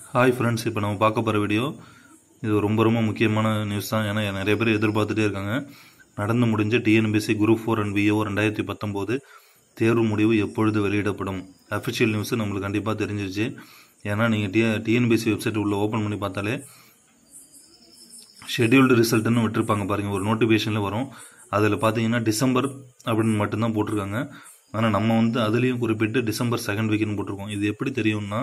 hi friends இப்போ நம்ம பார்க்க போகிற வீடியோ இது ரொம்ப ரொம்ப முக்கியமான நியூஸ் தான் ஏன்னா நிறைய பேர் எதிர்பார்த்துட்டே இருக்காங்க நடந்து முடிஞ்ச TNPSC group four and VO ரெண்டாயிரத்தி பத்தொம்போது தேர்வு முடிவு எப்பொழுது வெளியிடப்படும் அஃபிஷியல் நியூஸ் நம்மளுக்கு கண்டிப்பாக தெரிஞ்சிருச்சு ஏன்னா நீங்கள் டி டிஎன்பிசி வெப்சைட் உள்ள ஓப்பன் பண்ணி பார்த்தாலே ஷெட்யூல்டு ரிசல்ட்னு விட்டுருப்பாங்க பாருங்கள் ஒரு நோட்டிஃபிகேஷனில் வரும் அதில் பார்த்தீங்கன்னா டிசம்பர் அப்படின்னு மட்டும்தான் போட்டிருக்காங்க ஆனால் நம்ம வந்து அதுலேயும் குறிப்பிட்டு டிசம்பர் செகண்ட் வீக்னு போட்டிருக்கோம் இது எப்படி தெரியும்னா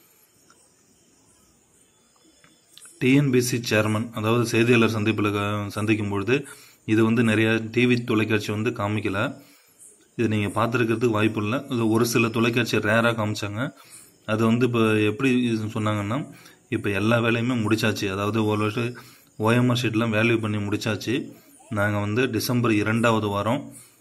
டிஎன்பிசி சேர்மன் அதாவது செய்தியாளர் சந்திப்பில் க- சந்திக்கும் பொழுது இது வந்து நிறைய டிவி தொலைக்காட்சி வந்து காமிக்கல இது நீங்கள் பார்த்துருக்கிறதுக்கு வாய்ப்பு இல்லை இது ஒரு சில தொலைக்காட்சி ரேராக காமிச்சாங்க அது வந்து இப்போ எப்படி இது சொன்னாங்கன்னா இப்போ எல்லா வேலையுமே முடிச்சாச்சு அதாவது ஒரு வருஷம் ஓஎம்ஆர் ஷீட்லாம் வேல்யூ பண்ணி முடிச்சாச்சு நாங்கள் வந்து டிசம்பர் இரண்டாவது வாரம்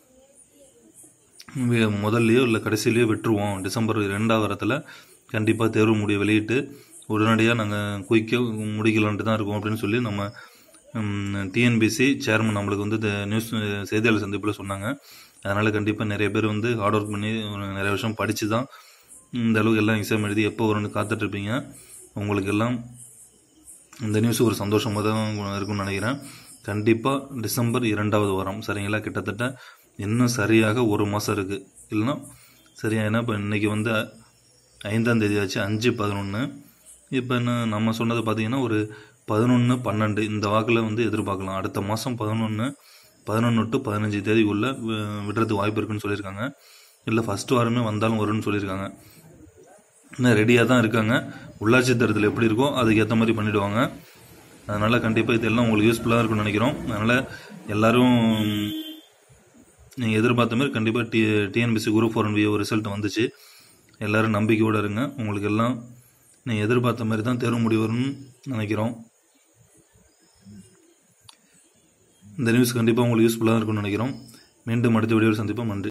வி- முதல்லயோ இல்லை கடைசியிலையோ விட்டுருவோம் டிசம்பர் ரெண்டாவது வாரத்தில் கண்டிப்பாக தேர்வு முடிவு வெளியிட்டு உடனடியாக நாங்கள் குயிக்க முடிக்கலான்ட்டு தான் இருக்கோம் அப்படின்னு சொல்லி நம்ம டிஎன்பிசி சேர்மன் நம்மளுக்கு வந்து இந்த நியூஸ் செய்தியாளர் சந்திப்பில் சொன்னாங்க அதனால் கண்டிப்பாக நிறைய பேர் வந்து ஹார்ட் ஒர்க் பண்ணி ஒரு நிறைய வருஷம் படித்து தான் இந்த அளவுக்கு எல்லாம் எக்ஸாம் எழுதி எப்போ வரும்னு காத்துட்ருப்பீங்க உங்களுக்கு எல்லாம் இந்த நியூஸ் ஒரு சந்தோஷமாக தான் இருக்கும்னு நினைக்கிறேன் கண்டிப்பாக டிசம்பர் இரண்டாவது வாரம் சரிங்களா கிட்டத்தட்ட இன்னும் சரியாக ஒரு மாதம் இருக்குது இல்லைன்னா சரியா ஏன்னா இப்போ இன்றைக்கி வந்து ஐந்தாம் தேதி ஆச்சு அஞ்சு பதினொன்று இப்போ என்ன நம்ம சொன்னது பார்த்தீங்கன்னா ஒரு பதினொன்று பன்னெண்டு இந்த வாக்கில் வந்து எதிர்பார்க்கலாம் அடுத்த மாதம் பதினொன்று பதினொன்று டு பதினஞ்சு தேதிக்குள்ளே வி- விடுறதுக்கு வாய்ப்பு இருக்குன்னு சொல்லியிருக்காங்க இல்லை ஃபஸ்ட் வாரமே வந்தாலும் வரும்னு சொல்லியிருக்காங்க இன்னும் ரெடியாக தான் இருக்காங்க உள்ளாட்சி தேர்தல் எப்படி இருக்கோ அதுக்கு ஏற்ற மாதிரி பண்ணிடுவாங்க அதனால் கண்டிப்பாக இதெல்லாம் உங்களுக்கு யூஸ்ஃபுல்லாக இருக்கும்னு நினைக்கிறோம் அதனால் எல்லாரும் நீங்கள் எதிர்பார்த்த மாதிரி கண்டிப்பாக T TNPSC group four VO result வந்துச்சு எல்லாரும் நம்பிக்கையோடு இருங்க உங்களுக்கு எல்லாம் நீங்கள் எதிர்பார்த்த மாதிரி தான் தேர்வு முடிவு வரும்னு நினைக்கிறோம் இந்த நியூஸ் கண்டிப்பாக உங்களுக்கு யூஸ்ஃபுல்லாக இருக்கும்னு நினைக்கிறோம் மீண்டும் அடுத்த வீடியோவில் சந்திப்போம் நன்றி